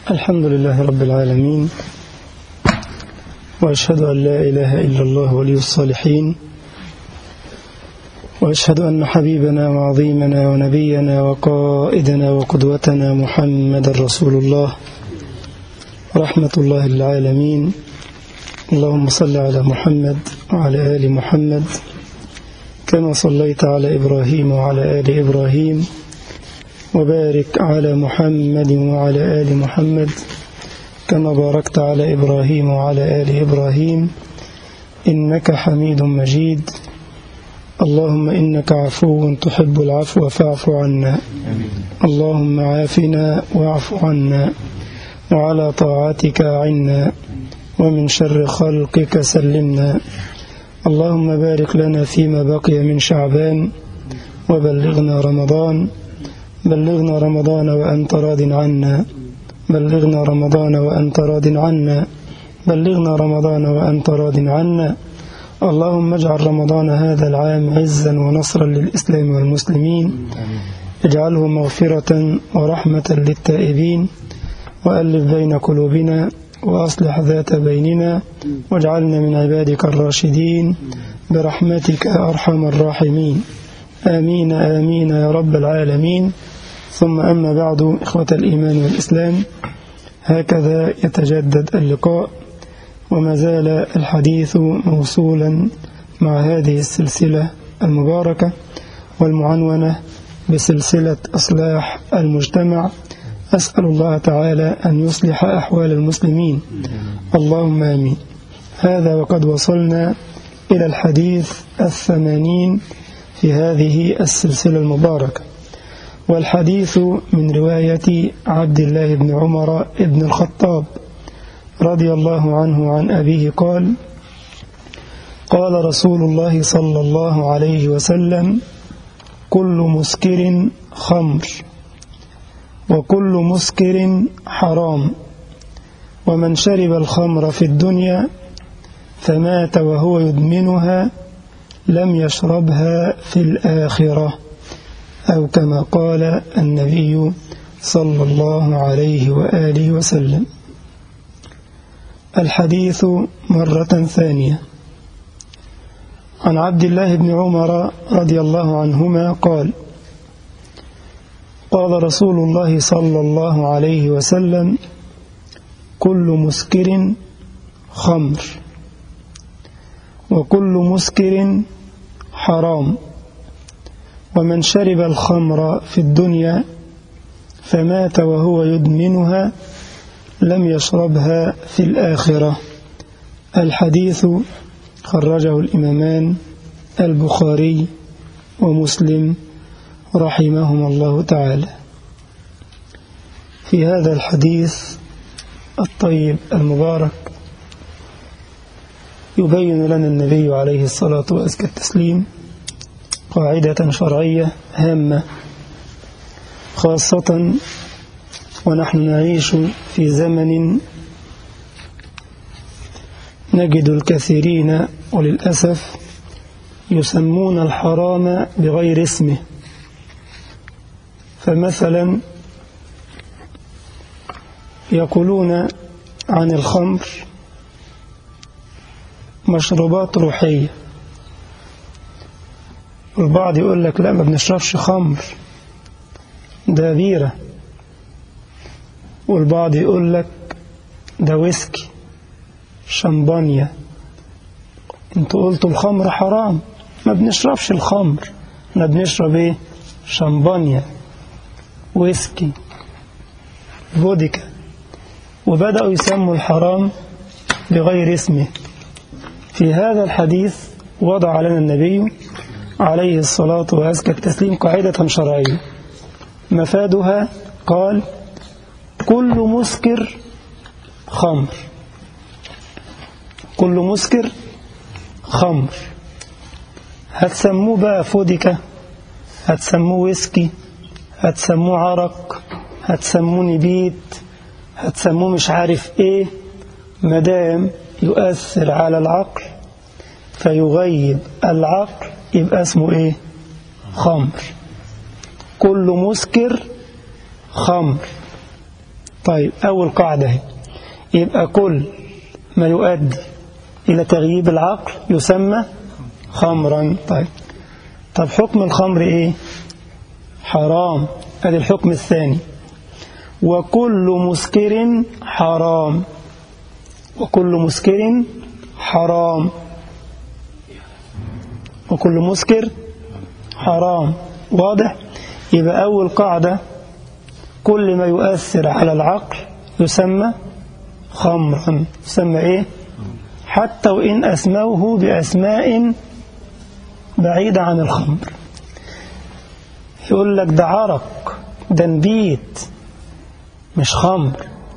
الحمد لله رب العالمين وأشهد أن لا إله إلا الله ولي الصالحين وأشهد أن حبيبنا وعظيمنا ونبينا وقائدنا وقدوتنا محمد رسول الله رحمة الله للعالمين اللهم صل على محمد وعلى آل محمد كما صليت على إبراهيم وعلى آل إبراهيم وبارك على محمد وعلى آل محمد كما باركت على إبراهيم وعلى آل إبراهيم إنك حميد مجيد اللهم إنك عفو تحب العفو فاعف عنا اللهم عافنا واعف عنا وعلى طاعتك عنا ومن شر خلقك سلمنا اللهم بارك لنا فيما بقي من شعبان وبلغنا رمضان بلغنا رمضان وأنت راض عنا بلغنا رمضان وأنت راض عنا بلغنا رمضان وأنت راض عنا اللهم اجعل رمضان هذا العام عزا ونصرا للإسلام والمسلمين اجعله مغفرة ورحمة للتائبين وألف بين قلوبنا وأصلح ذات بيننا واجعلنا من عبادك الراشدين برحمتك أرحم الراحمين آمين آمين يا رب العالمين ثم أما بعد إخوة الإيمان والإسلام هكذا يتجدد اللقاء وما زال الحديث موصولا مع هذه السلسلة المباركة والمعنونة بسلسلة إصلاح المجتمع أسأل الله تعالى أن يصلح أحوال المسلمين اللهم آمين هذا وقد وصلنا إلى الحديث الثمانين في هذه السلسلة المباركة والحديث من رواية عبد الله بن عمر بن الخطاب رضي الله عنه عن أبيه قال قال رسول الله صلى الله عليه وسلم كل مسكر خمر وكل مسكر حرام ومن شرب الخمر في الدنيا فمات وهو يدمنها لم يشربها في الآخرة أو كما قال النبي صلى الله عليه وآله وسلم الحديث مرة ثانية عن عبد الله بن عمر رضي الله عنهما قال قال رسول الله صلى الله عليه وسلم كل مسكر خمر وكل مسكر حرام ومن شرب الخمر في الدنيا فمات وهو يدمنها لم يشربها في الآخرة الحديث خرجه الإمامان البخاري ومسلم رحمهما الله تعالى في هذا الحديث الطيب المبارك يبين لنا النبي عليه الصلاة وأزكى التسليم قاعدة شرعية هامة خاصة ونحن نعيش في زمن نجد الكثيرين وللأسف يسمون الحرام بغير اسمه فمثلا يقولون عن الخمر مشروبات روحية البعض يقول لك لا ما بنشربش خمر ده بيرة والبعض يقول لك ده ويسكي شمبانيا انتوا قلتوا الخمر حرام ما بنشربش الخمر احنا بنشرب ايه شمبانيا ويسكي فوديكا وبدأوا يسموا الحرام بغير اسمه في هذا الحديث وضع لنا النبي عليه الصلاة وأزكى التسليم قاعدة شرعية مفادها قال كل مسكر خمر كل مسكر خمر هتسموه بقى فوديكا هتسموه ويسكي هتسموه عرق هتسموه نبيت هتسموه مش عارف ايه مدام يؤثر على العقل فيغيب العقل يبقى اسمه ايه خمر كل مسكر خمر طيب أول قاعدة هي. يبقى كل ما يؤدي إلى تغييب العقل يسمى خمرا طيب طب حكم الخمر إيه حرام هذا الحكم الثاني وكل مسكر حرام وكل مسكر حرام وكل مسكر حرام واضح يبقى أول قاعدة كل ما يؤثر على العقل يسمى خمرا يسمى إيه حتى وإن أسموه بأسماء بعيدة عن الخمر يقول لك ده عرق ده نبيت مش خمر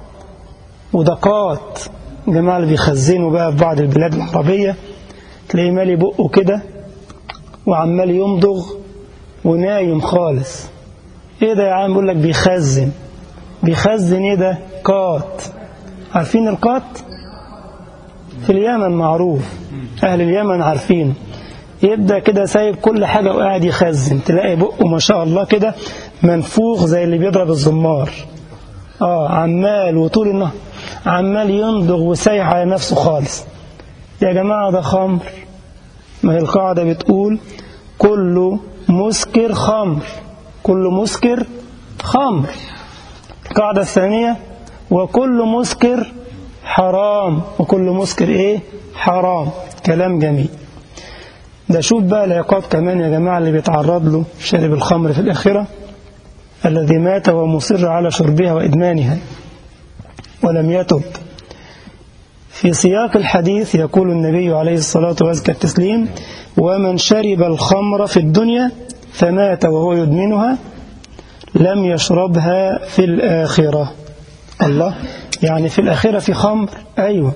ودقات الجماعة اللي بيخزنوا بقى في بعض البلاد العربية تلاقيه مالي بقه كده وعمال يمضغ ونايم خالص ايه ده يا عم بيقول لك بيخزن بيخزن ايه ده قات عارفين القات في اليمن معروف اهل اليمن عارفين يبدا كده سايب كل حاجه وقاعد يخزن تلاقي بقه ما شاء الله كده منفوخ زي اللي بيضرب الزمار اه عمال وطول النهار عمال يمضغ وسايح على نفسه خالص يا جماعه ده خمر ما هي القاعده بتقول كل مسكر خمر كل مسكر خمر القاعدة الثانية وكل مسكر حرام وكل مسكر ايه حرام كلام جميل ده شوف بقى العقاب كمان يا جماعة اللي بيتعرض له شارب الخمر في الآخرة الذي مات ومصر على شربها وإدمانها ولم يتب في سياق الحديث يقول النبي عليه الصلاة والتسليم ومن شرب الخمر في الدنيا فمات وهو يدمنها لم يشربها في الآخرة الله يعني في الآخرة في خمر أيوة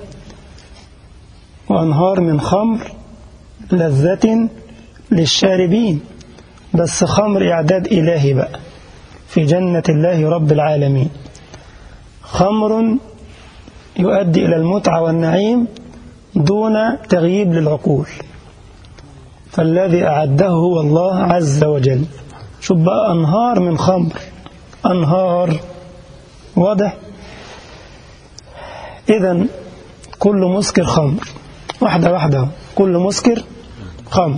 وأنهار من خمر لذة للشاربين بس خمر إعداد إلهي بقى في جنة الله رب العالمين خمر يؤدي إلى المتعة والنعيم دون تغييب للعقول فالذي أعده هو الله عز وجل شوف بقى أنهار من خمر أنهار واضح إذا كل مسكر خمر واحدة واحدة كل مسكر خمر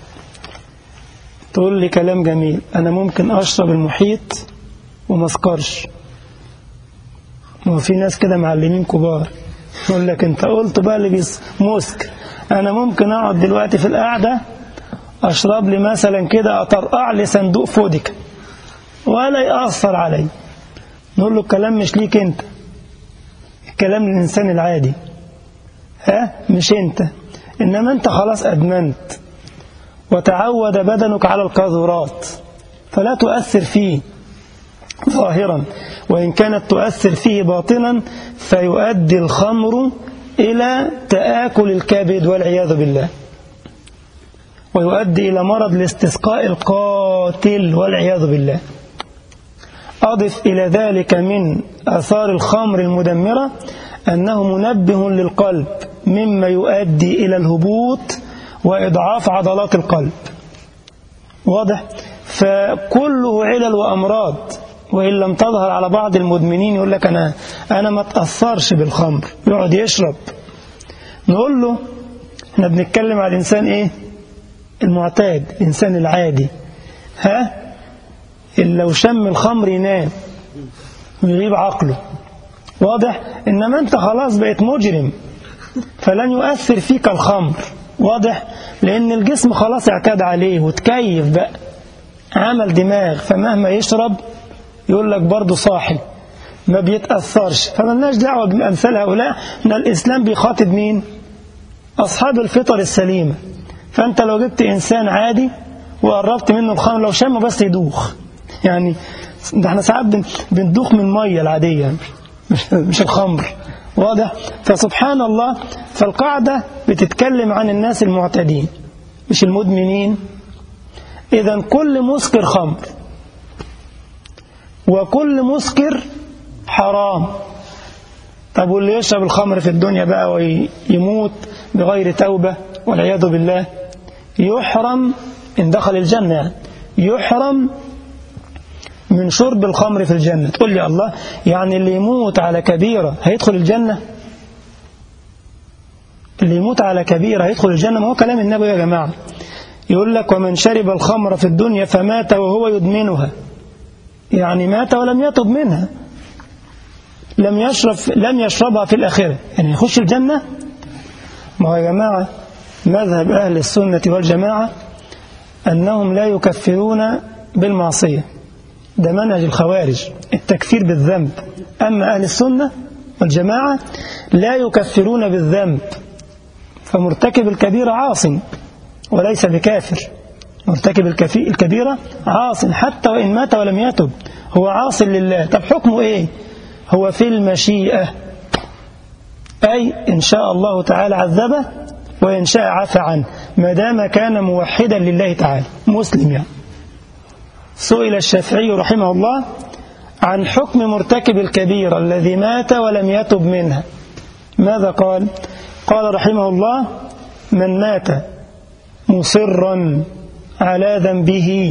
تقول لي كلام جميل أنا ممكن أشرب المحيط وما اسكرش وفي ناس كده معلمين كبار يقول لك انت قلت بقى اللي بيس مسك انا ممكن اقعد دلوقتي في القعده اشرب لي مثلا كده اطرقع لي صندوق فودكا ولا يأثر علي نقول له الكلام مش ليك انت الكلام للإنسان العادي ها مش انت إنما انت خلاص أدمنت وتعود بدنك على القاذورات فلا تؤثر فيه ظاهرا وإن كانت تؤثر فيه باطنا فيؤدي الخمر إلى تآكل الكبد والعياذ بالله ويؤدي إلى مرض الاستسقاء القاتل والعياذ بالله أضف إلى ذلك من أثار الخمر المدمرة أنه منبه للقلب مما يؤدي إلى الهبوط وإضعاف عضلات القلب واضح فكله علل وأمراض وإن لم تظهر على بعض المدمنين يقول لك أنا, أنا ما تأثرش بالخمر يقعد يشرب نقول له احنا بنتكلم على الإنسان إيه المعتاد الإنسان العادي ها اللي لو شم الخمر ينام ويغيب عقله واضح إنما أنت خلاص بقيت مجرم فلن يؤثر فيك الخمر واضح لأن الجسم خلاص اعتاد عليه وتكيف بقى عمل دماغ فمهما يشرب يقول لك برضه صاحي ما بيتأثرش فملناش دعوة بأمثال هؤلاء ان الإسلام بيخاطب مين أصحاب الفطر السليمة فأنت لو جبت إنسان عادي وقربت منه الخمر لو شمه بس يدوخ يعني ده احنا ساعات بندوخ من المية العادية مش, مش الخمر واضح فسبحان الله فالقاعدة بتتكلم عن الناس المعتدين مش المدمنين إذا كل مسكر خمر وكل مسكر حرام طب واللي يشرب الخمر في الدنيا بقى ويموت بغير توبة والعياذ بالله يحرم إن دخل الجنة يحرم من شرب الخمر في الجنة تقول لي الله يعني اللي يموت على كبيرة هيدخل الجنة اللي يموت على كبيرة هيدخل الجنة ما هو كلام النبي يا جماعة يقول لك ومن شرب الخمر في الدنيا فمات وهو يدمنها يعني مات ولم يتب منها لم يشرب لم يشربها في الآخرة يعني يخش الجنة ما هو يا جماعة مذهب أهل السنة والجماعة أنهم لا يكفرون بالمعصية ده منهج الخوارج التكفير بالذنب أما أهل السنة والجماعة لا يكفرون بالذنب فمرتكب الكبيرة عاص وليس بكافر مرتكب الكبيرة عاص حتى وإن مات ولم يتب هو عاص لله طب حكمه إيه هو في المشيئة أي إن شاء الله تعالى عذبه وإن شاء عفى عنه ما دام كان موحدا لله تعالى مسلم يعني سئل الشافعي رحمه الله عن حكم مرتكب الكبيرة الذي مات ولم يتب منها ماذا قال قال رحمه الله من مات مصرا على ذنبه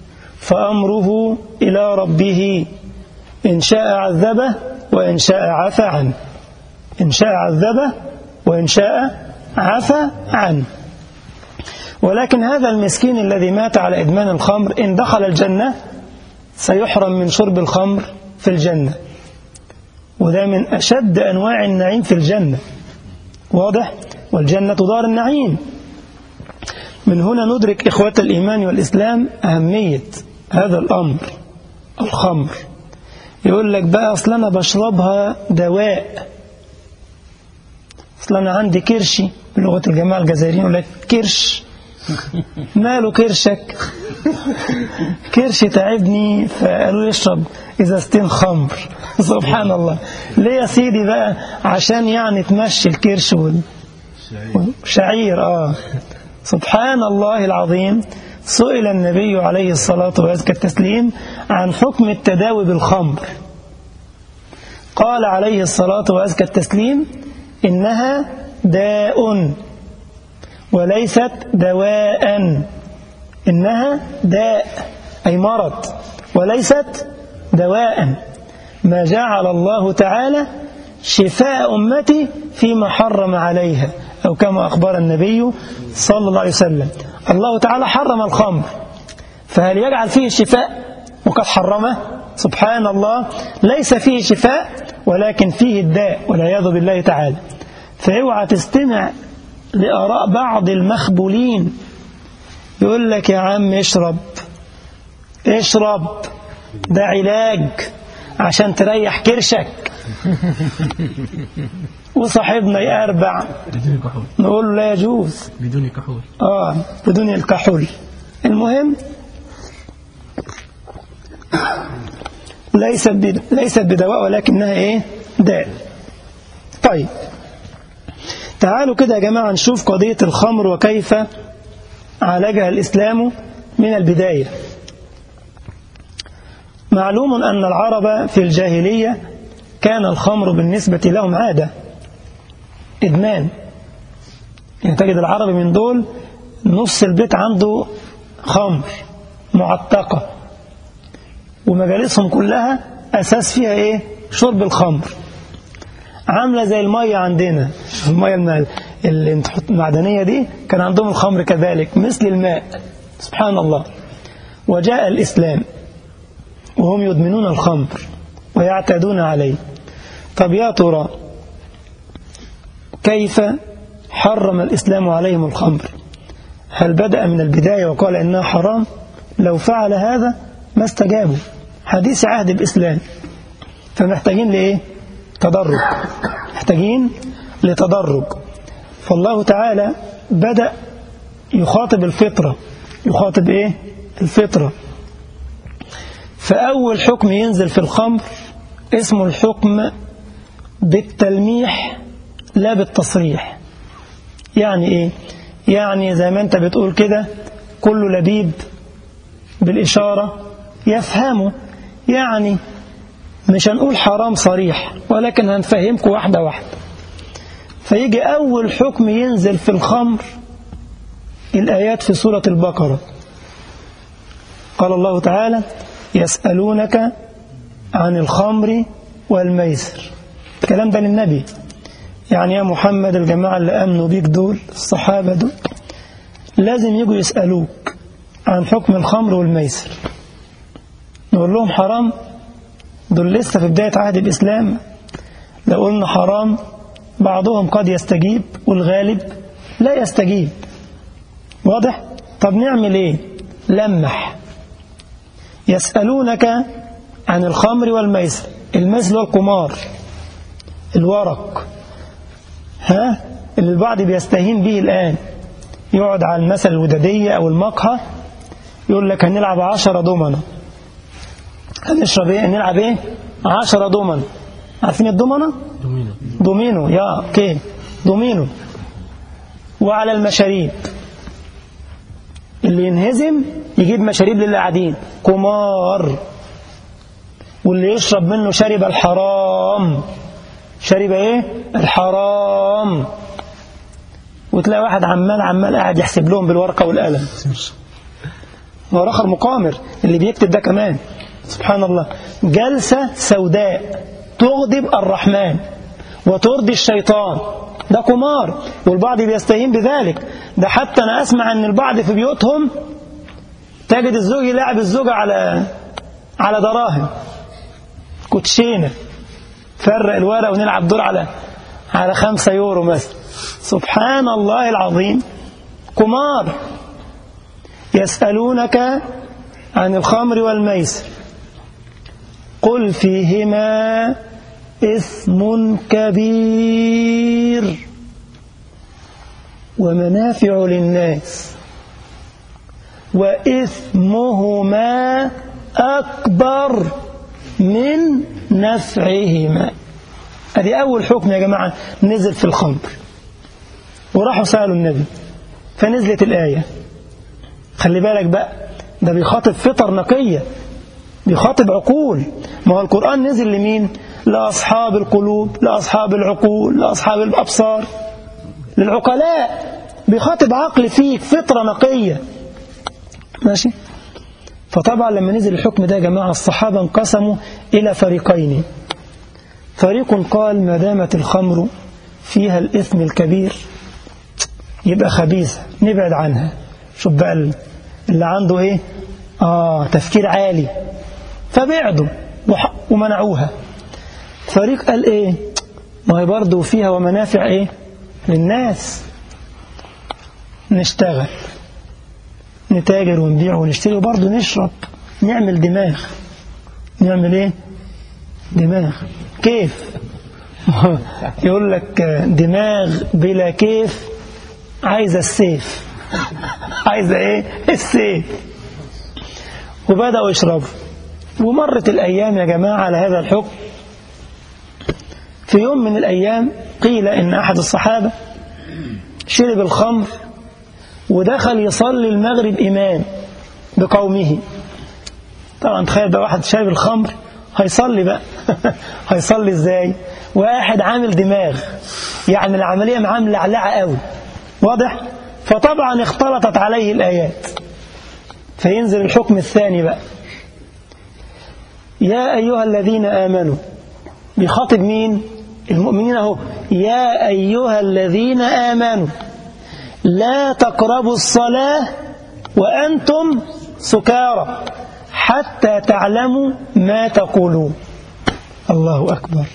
فأمره إلى ربه إن شاء عذبه وإن شاء عفى عنه إن شاء عذبه وإن شاء عفى عنه ولكن هذا المسكين الذي مات على إدمان الخمر إن دخل الجنة سيحرم من شرب الخمر في الجنة وده من أشد أنواع النعيم في الجنة واضح والجنة دار النعيم من هنا ندرك إخوة الإيمان والإسلام أهمية هذا الأمر الخمر يقول لك بقى أصل أنا بشربها دواء أصل أنا عندي كرشي بلغة الجماعة الجزائريين يقول لك كرش ماله كرشك كرش تعبني فقالوا يشرب إزازتين خمر سبحان الله ليه يا سيدي بقى عشان يعني تمشي الكرش والشعير آه سبحان الله العظيم سئل النبي عليه الصلاة وأزكى التسليم عن حكم التداوي بالخمر قال عليه الصلاة وأزكى التسليم إنها داء وليست دواء إنها داء أي مرض وليست دواء ما جعل الله تعالى شفاء أمتي فيما حرم عليها أو كما أخبر النبي صلى الله عليه وسلم الله تعالى حرم الخمر فهل يجعل فيه الشفاء وقد حرمه سبحان الله ليس فيه شفاء ولكن فيه الداء والعياذ بالله تعالى فاوعى تستمع لآراء بعض المخبولين يقول لك يا عم اشرب اشرب ده علاج عشان تريح كرشك وصاحبنا يأربع بدون كحول نقول له لا يجوز بدون كحول آه بدون الكحول المهم ليست بد... ليست بدواء ولكنها ايه داء طيب تعالوا كده يا جماعة نشوف قضية الخمر وكيف عالجها الإسلام من البداية معلوم أن العرب في الجاهلية كان الخمر بالنسبة لهم عادة إدمان يعني تجد العربي من دول نص البيت عنده خمر معتقة ومجالسهم كلها أساس فيها إيه شرب الخمر عاملة زي المية عندنا المية الم- اللي انت تحط- المعدنية دي كان عندهم الخمر كذلك مثل الماء سبحان الله وجاء الإسلام وهم يدمنون الخمر ويعتادون عليه طب يا ترى كيف حرم الإسلام عليهم الخمر هل بدأ من البداية وقال إنها حرام لو فعل هذا ما استجابوا حديث عهد الإسلام فمحتاجين لإيه تدرج محتاجين لتدرج فالله تعالى بدأ يخاطب الفطرة يخاطب إيه الفطرة فأول حكم ينزل في الخمر اسمه الحكم بالتلميح لا بالتصريح يعني ايه يعني زي ما انت بتقول كده كل لبيب بالإشارة يفهمه يعني مش هنقول حرام صريح ولكن هنفهمكم واحدة واحدة فيجي أول حكم ينزل في الخمر الآيات في سورة البقرة قال الله تعالى يسألونك عن الخمر والميسر الكلام ده للنبي يعني يا محمد الجماعة اللي أمنوا بيك دول الصحابة دول لازم يجوا يسألوك عن حكم الخمر والميسر نقول لهم حرام دول لسه في بداية عهد الإسلام لو قلنا حرام بعضهم قد يستجيب والغالب لا يستجيب واضح؟ طب نعمل ايه؟ لمح يسألونك عن الخمر والميسر الميسر والقمار الورق ها اللي البعض بيستهين به الآن يقعد على المثل الودادية أو المقهى يقول لك هنلعب عشرة دومنة هنشرب ايه نلعب ايه عشرة دومنة عارفين الدومنة دومينو دومينو يا اوكي دومينو وعلى المشاريب اللي ينهزم يجيب مشاريب للي قاعدين قمار واللي يشرب منه شرب الحرام شرب ايه الحرام وتلاقي واحد عمال عمال قاعد يحسب لهم بالورقة والقلم هو آخر مقامر اللي بيكتب ده كمان سبحان الله جلسة سوداء تغضب الرحمن وترضي الشيطان ده قمار والبعض بيستهين بذلك ده حتى أنا أسمع أن البعض في بيوتهم تجد الزوج يلاعب الزوجة على على دراهم كوتشينة فرق الورق ونلعب دور على على خمسة يورو مثلا سبحان الله العظيم قمار يسألونك عن الخمر والميسر قل فيهما إثم كبير ومنافع للناس وإثمهما أكبر من نفعهما هذه أول حكم يا جماعة نزل في الخمر وراحوا سألوا النبي فنزلت الآية خلي بالك بقى ده بيخاطب فطر نقية بيخاطب عقول ما هو القرآن نزل لمين لأصحاب القلوب لأصحاب العقول لأصحاب الأبصار للعقلاء بيخاطب عقل فيك فطرة نقية ماشي فطبعا لما نزل الحكم ده يا جماعة الصحابة انقسموا إلى فريقين فريق قال ما دامت الخمر فيها الإثم الكبير يبقى خبيثة نبعد عنها شوف بقى اللي عنده ايه آه تفكير عالي فبعدوا ومنعوها فريق قال ايه ما هي برضه فيها ومنافع ايه للناس نشتغل نتاجر ونبيع ونشتري وبرضه نشرب نعمل دماغ نعمل ايه دماغ كيف يقول لك دماغ بلا كيف عايزة السيف عايزة ايه السيف وبدأوا يشربوا ومرت الأيام يا جماعة على هذا الحكم في يوم من الأيام قيل إن أحد الصحابة شرب الخمر ودخل يصلي المغرب إمام بقومه طبعا تخيل بقى واحد شارب الخمر هيصلي بقى هيصلي ازاي واحد عامل دماغ يعني العملية معاه ملعلعة قوي واضح فطبعا اختلطت عليه الآيات فينزل الحكم الثاني بقى يا أيها الذين آمنوا بيخاطب مين المؤمنين اهو يا أيها الذين آمنوا لا تقربوا الصلاة وأنتم سكارى حتى تعلموا ما تقولون الله أكبر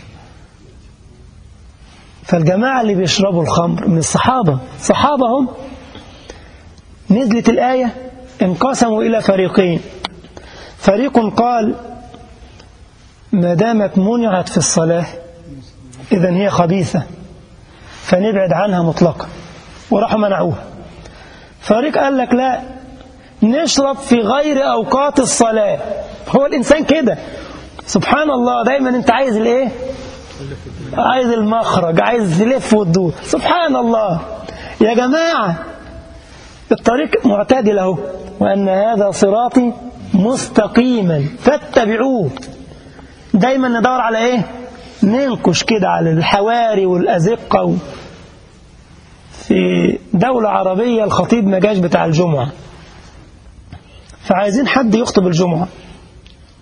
فالجماعة اللي بيشربوا الخمر من الصحابة صحابة هم نزلت الآية انقسموا إلى فريقين فريق قال ما دامت منعت في الصلاة إذا هي خبيثة فنبعد عنها مطلقا وراحوا منعوها فريق قال لك لا نشرب في غير أوقات الصلاة هو الإنسان كده سبحان الله دايما أنت عايز الإيه عايز المخرج عايز تلف وتدور سبحان الله يا جماعة الطريق معتدل اهو وأن هذا صراطي مستقيما فاتبعوه دايما ندور على ايه ننكش كده على الحواري والأزقة و... في دولة عربية الخطيب ما جاش بتاع الجمعة فعايزين حد يخطب الجمعة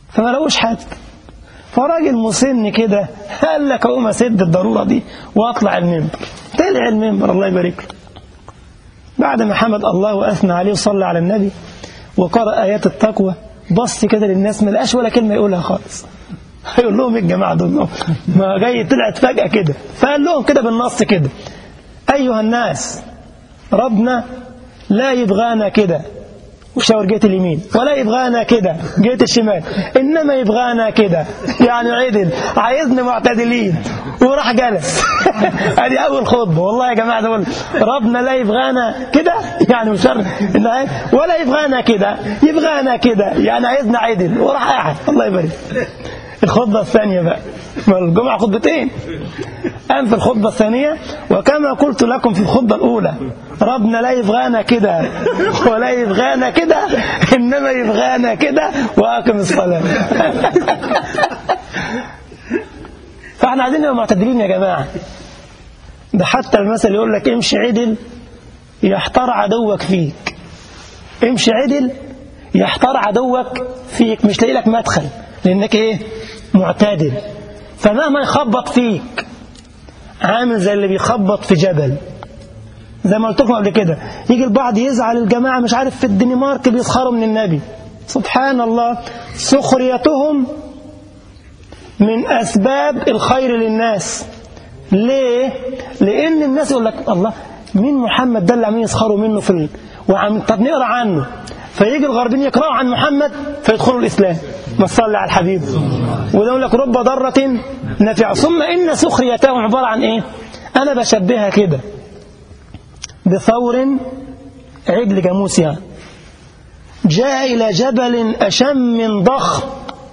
فما لقوش حد فراجل مسن كده قال لك اقوم اسد الضروره دي واطلع المنبر طلع المنبر الله يبارك له بعد ما حمد الله واثنى عليه وصلى على النبي وقرأ آيات التقوى بص كده للناس ما لقاش ولا كلمة يقولها خالص هيقول لهم ايه الجماعة دول ما جاي طلعت فجأة كده فقال لهم كده بالنص كده أيها الناس ربنا لا يبغانا كده وشاور جهة اليمين ولا يبغانا كده جهة الشمال إنما يبغانا كده يعني عدل عايزنا معتدلين وراح جلس ادي أول خطبة والله يا جماعة دول ربنا لا يبغانا كده يعني مش ولا يبغانا كده يبغانا كده يعني عايزنا عدل وراح قاعد الله يبارك الخطبة الثانية بقى ما الجمعة خطبتين قام في الخطبة الثانية وكما قلت لكم في الخطبة الأولى ربنا لا يبغانا كده ولا يبغانا كده إنما يبغانا كده وأقم الصلاة فاحنا عايزين نبقى معتدلين يا جماعة ده حتى المثل يقول لك امشي عدل يحتار عدوك فيك امشي عدل يحتار عدوك فيك مش لاقي لك مدخل لانك ايه معتدل فمهما يخبط فيك عامل زي اللي بيخبط في جبل زي ما قلت لكم قبل كده يجي البعض يزعل الجماعة مش عارف في الدنمارك بيسخروا من النبي سبحان الله سخريتهم من أسباب الخير للناس ليه؟ لأن الناس يقول لك الله مين محمد ده اللي عمالين يسخروا منه في ال... وعم طب نقرا عنه فيجي الغربيين يقرأوا عن محمد فيدخلوا الإسلام ما تصلي على الحبيب وده يقول لك رب ضرة نافعة ثم إن سخريتهم عبارة عن إيه أنا بشبهها كده بثور عجل جاموس يعني جاء إلى جبل أشم ضخم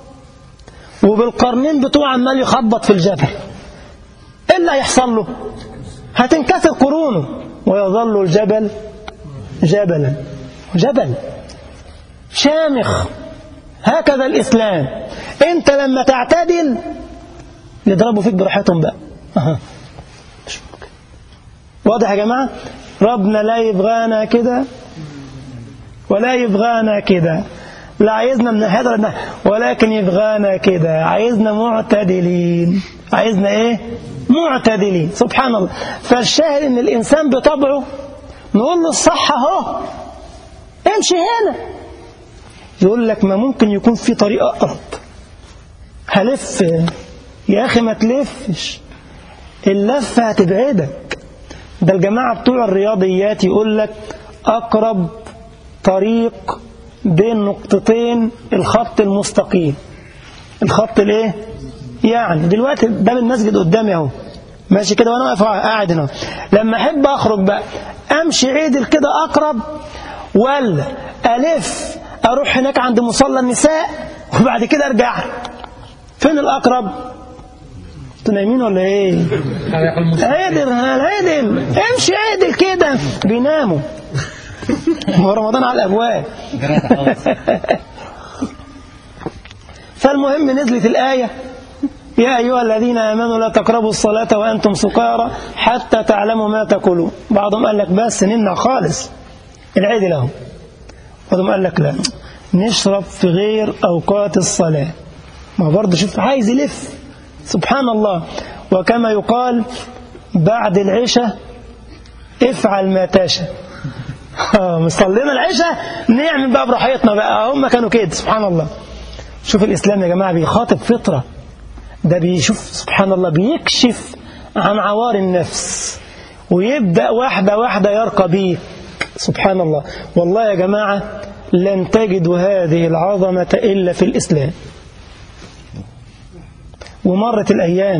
وبالقرنين بتوع عمال يخبط في الجبل إيه اللي هيحصل له هتنكسر قرونه ويظل الجبل جبلا جبل شامخ هكذا الإسلام أنت لما تعتدل يضربوا فيك براحتهم بقى أه. واضح يا جماعة ربنا لا يبغانا كده ولا يبغانا كده لا عايزنا من ناحية ولكن يبغانا كده عايزنا معتدلين عايزنا ايه معتدلين سبحان الله فالشاهد ان الانسان بطبعه نقول له الصح اهو امشي هنا يقول لك ما ممكن يكون في طريق اقرب هلف يا اخي ما تلفش اللفه هتبعدك ده الجماعه بتوع الرياضيات يقول لك اقرب طريق بين نقطتين الخط المستقيم الخط الايه يعني دلوقتي باب المسجد قدامي اهو ماشي كده وانا واقف قاعد هنا لما احب اخرج بقى امشي عدل كده اقرب ولا الف اروح هناك عند مصلى النساء وبعد كده ارجع فين الاقرب انتوا نايمين ولا ايه عدل عدل امشي عدل كده بيناموا هو رمضان على الابواب فالمهم نزلت الايه يا أيها الذين آمنوا لا تقربوا الصلاة وأنتم سكارى حتى تعلموا ما تقولون بعضهم قال لك بس نمنع خالص العيد له بعضهم قال لك لا نشرب في غير أوقات الصلاة ما برضه شوف عايز يلف سبحان الله وكما يقال بعد العشاء افعل ما تشاء مصلينا العشاء نعمل بقى براحتنا بقى هم كانوا كده سبحان الله شوف الإسلام يا جماعة بيخاطب فطرة ده بيشوف سبحان الله بيكشف عن عوار النفس ويبدأ واحدة واحدة يرقى بيك سبحان الله والله يا جماعة لن تجدوا هذه العظمة إلا في الإسلام ومرت الأيام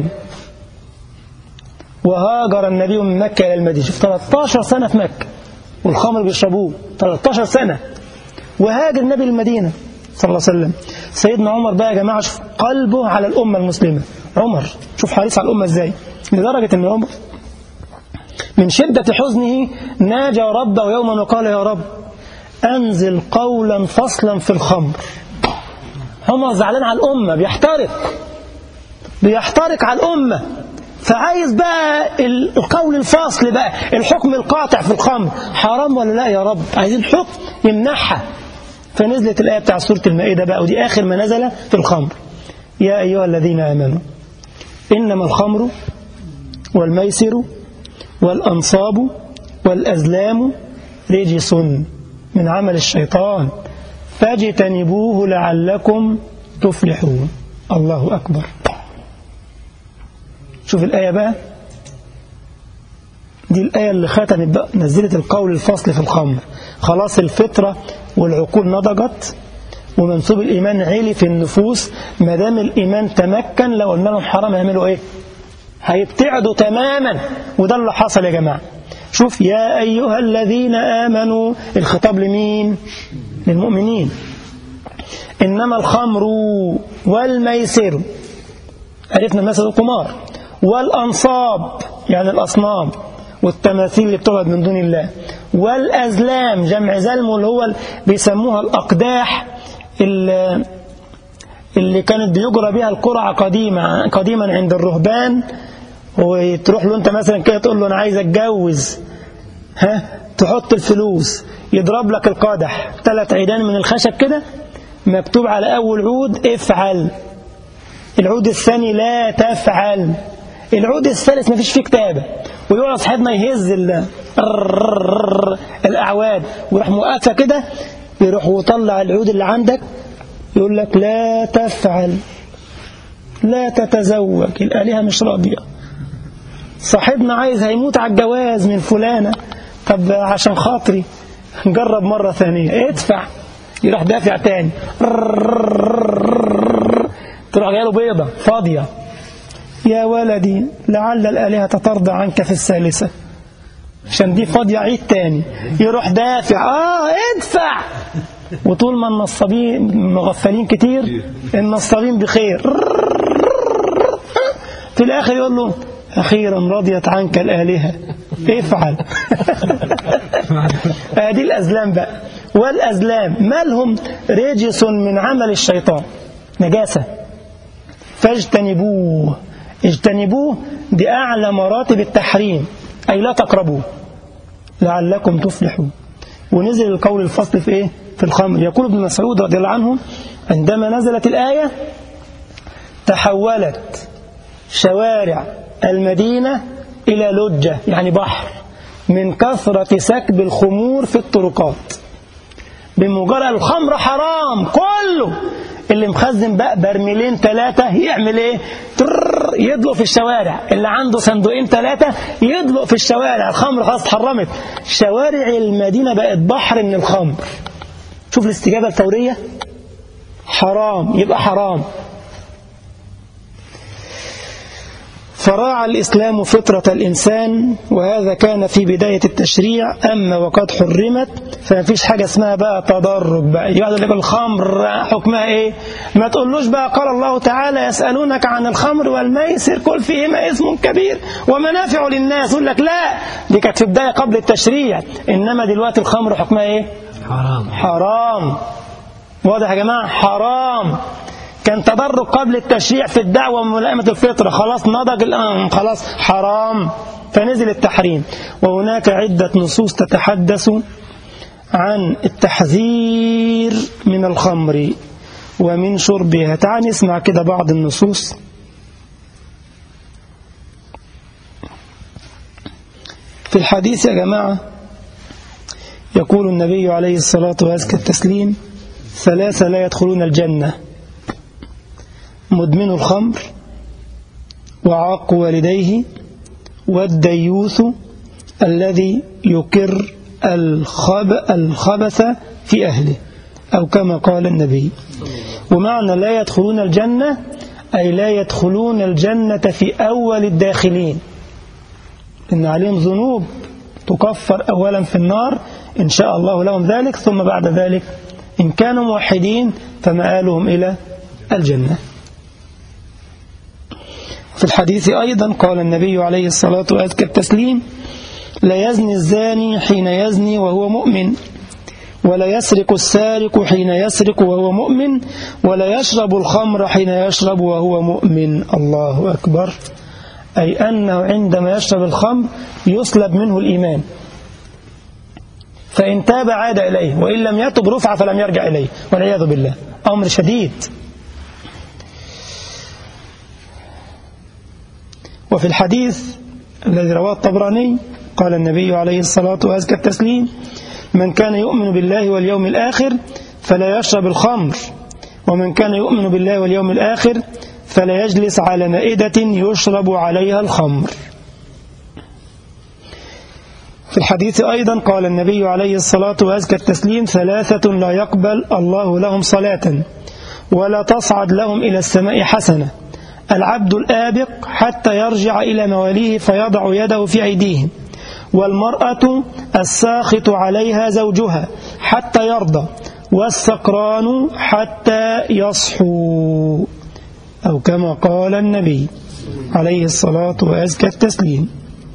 وهاجر النبي من مكة إلى المدينة شوف 13 سنة في مكة والخمر بيشربوه 13 سنة وهاجر النبي المدينة صلى الله عليه وسلم سيدنا عمر بقى يا جماعة شوف قلبه على الأمة المسلمة عمر شوف حريص على الأمة ازاي لدرجة أن عمر من شدة حزنه ناجى ربه يوما وقال يا رب أنزل قولا فصلا في الخمر عمر زعلان على الأمة بيحترق بيحترق على الأمة فعايز بقى القول الفاصل بقى الحكم القاطع في الخمر حرام ولا لا يا رب عايزين حكم يمنعها فنزلت الآية بتاع سورة المائدة بقى ودي آخر ما نزل في الخمر يا أيها الذين آمنوا إنما الخمر والميسر والأنصاب والأزلام رجس من عمل الشيطان فاجتنبوه لعلكم تفلحون الله أكبر شوف الآية بقى دي الآية اللي ختمت بقى نزلت القول الفصل في الخمر خلاص الفطرة والعقول نضجت ومنسوب الإيمان عالي في النفوس ما دام الإيمان تمكن لو قلنا لهم حرام يعملوا إيه هيبتعدوا تماما وده اللي حصل يا جماعة شوف يا أيها الذين آمنوا الخطاب لمين للمؤمنين إنما الخمر والميسر عرفنا مثل القمار والأنصاب يعني الأصنام والتماثيل اللي بتعبد من دون الله والأزلام جمع زلم اللي هو بيسموها الأقداح اللي, اللي كانت بيجرى بها القرعة قديما قديما عند الرهبان وتروح له انت مثلا كده تقول له انا عايز اتجوز ها تحط الفلوس يضرب لك القدح ثلاث عيدان من الخشب كده مكتوب على اول عود افعل العود الثاني لا تفعل العود الثالث مفيش فيه كتابه ويقعد صاحبنا يهز الاعواد ويروح موقفه كده يروح وطلع العود اللي عندك يقول لك لا تفعل لا تتزوج الآلهة مش راضية صاحبنا عايز هيموت على الجواز من فلانة طب عشان خاطري نجرب مرة ثانية ادفع يروح دافع تاني تروح جايله بيضة فاضية يا ولدي لعل الآلهة ترضى عنك في الثالثة عشان دي فاضية عيد تاني يروح دافع اه ادفع وطول ما النصابين مغفلين كتير النصابين بخير في الآخر يقول له أخيرا رضيت عنك الآلهة افعل هذه الأزلام بقى والأزلام مالهم رجس من عمل الشيطان نجاسة فاجتنبوه اجتنبوه دي أعلى مراتب التحريم أي لا تقربوه لعلكم تفلحون ونزل القول الفصل في إيه؟ في الخمر يقول ابن مسعود رضي الله عنه عندما نزلت الآية تحولت شوارع المدينة إلى لجة يعني بحر من كثرة سكب الخمور في الطرقات بمجرد الخمر حرام كله اللي مخزن بقى برميلين ثلاثة يعمل ايه تر يدلق في الشوارع اللي عنده صندوقين ثلاثة يدلق في الشوارع الخمر خلاص اتحرمت شوارع المدينة بقت بحر من الخمر شوف الاستجابة الفورية حرام يبقى حرام فراعى الإسلام فطرة الإنسان وهذا كان في بداية التشريع أما وقد حرمت فما فيش حاجة اسمها بقى تدرج بقى يقعد لك الخمر حكمها إيه ما تقولوش بقى قال الله تعالى يسألونك عن الخمر والميسر كل فيهما اسم كبير ومنافع للناس يقول لك لا دي كانت في بداية قبل التشريع إنما دلوقتي الخمر حكمها إيه حرام حرام واضح يا جماعة حرام كان تدرج قبل التشريع في الدعوة وملائمة الفطرة خلاص نضج الآن خلاص حرام فنزل التحريم وهناك عدة نصوص تتحدث عن التحذير من الخمر ومن شربها تعال نسمع كده بعض النصوص في الحديث يا جماعة يقول النبي عليه الصلاة وأزكى التسليم ثلاثة لا يدخلون الجنة مدمن الخمر وعاق والديه والديوث الذي يكر الخب الخبث في أهله أو كما قال النبي ومعنى لا يدخلون الجنة أي لا يدخلون الجنة في أول الداخلين إن عليهم ذنوب تكفر أولا في النار إن شاء الله لهم ذلك ثم بعد ذلك إن كانوا موحدين فمآلهم إلى الجنة في الحديث أيضا قال النبي عليه الصلاة وأزكى التسليم لا يزني الزاني حين يزني وهو مؤمن ولا يسرق السارق حين يسرق وهو مؤمن ولا يشرب الخمر حين يشرب وهو مؤمن الله أكبر أي أنه عندما يشرب الخمر يصلب منه الإيمان فإن تاب عاد إليه وإن لم يتب رفع فلم يرجع إليه والعياذ بالله أمر شديد وفي الحديث الذي رواه الطبراني قال النبي عليه الصلاة وأزكى التسليم من كان يؤمن بالله واليوم الآخر فلا يشرب الخمر ومن كان يؤمن بالله واليوم الآخر فلا يجلس على مائدة يشرب عليها الخمر في الحديث أيضا قال النبي عليه الصلاة وأزكى التسليم ثلاثة لا يقبل الله لهم صلاة ولا تصعد لهم إلى السماء حسنة العبد الآبق حتى يرجع إلى مواليه فيضع يده في أيديهم والمرأة الساخط عليها زوجها حتى يرضى والسكران حتى يصحو أو كما قال النبي عليه الصلاة وأزكى التسليم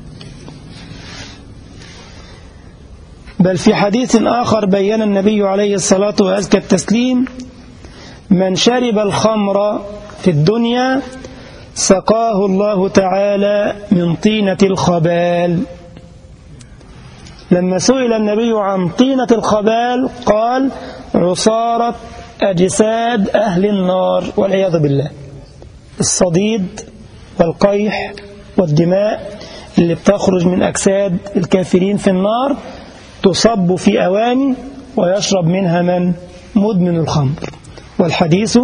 بل في حديث آخر بين النبي عليه الصلاة وأزكى التسليم من شرب الخمر في الدنيا سقاه الله تعالى من طينة الخبال لما سئل النبي عن طينة الخبال قال عصارة أجساد أهل النار والعياذ بالله الصديد والقيح والدماء اللي بتخرج من أجساد الكافرين في النار تصب في أواني ويشرب منها من مدمن الخمر والحديث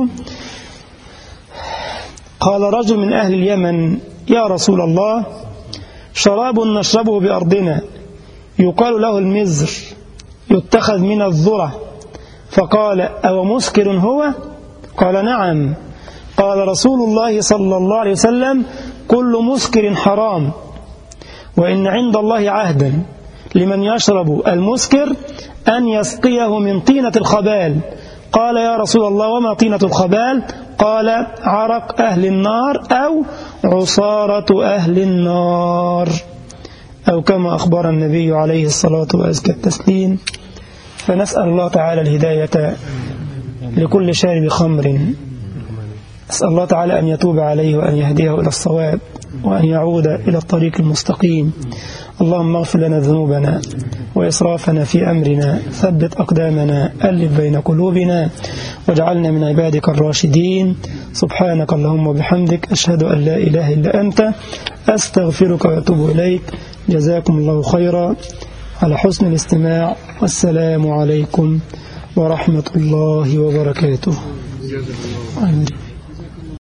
قال رجل من أهل اليمن يا رسول الله شراب نشربه بأرضنا يقال له المزر يتخذ من الذرة فقال أو مسكر هو قال نعم قال رسول الله صلى الله عليه وسلم كل مسكر حرام وإن عند الله عهدا لمن يشرب المسكر أن يسقيه من طينة الخبال قال يا رسول الله وما طينة الخبال قال عرق أهل النار أو عصارة أهل النار أو كما أخبر النبي عليه الصلاة وأزكى التسليم فنسأل الله تعالى الهداية لكل شارب خمر أسأل الله تعالى أن يتوب عليه وأن يهديه إلى الصواب وأن يعود إلى الطريق المستقيم اللهم اغفر لنا ذنوبنا وإسرافنا في أمرنا ثبت أقدامنا ألف بين قلوبنا واجعلنا من عبادك الراشدين سبحانك اللهم وبحمدك أشهد أن لا إله إلا أنت أستغفرك وأتوب إليك جزاكم الله خيرا على حسن الاستماع والسلام عليكم ورحمة الله وبركاته آمين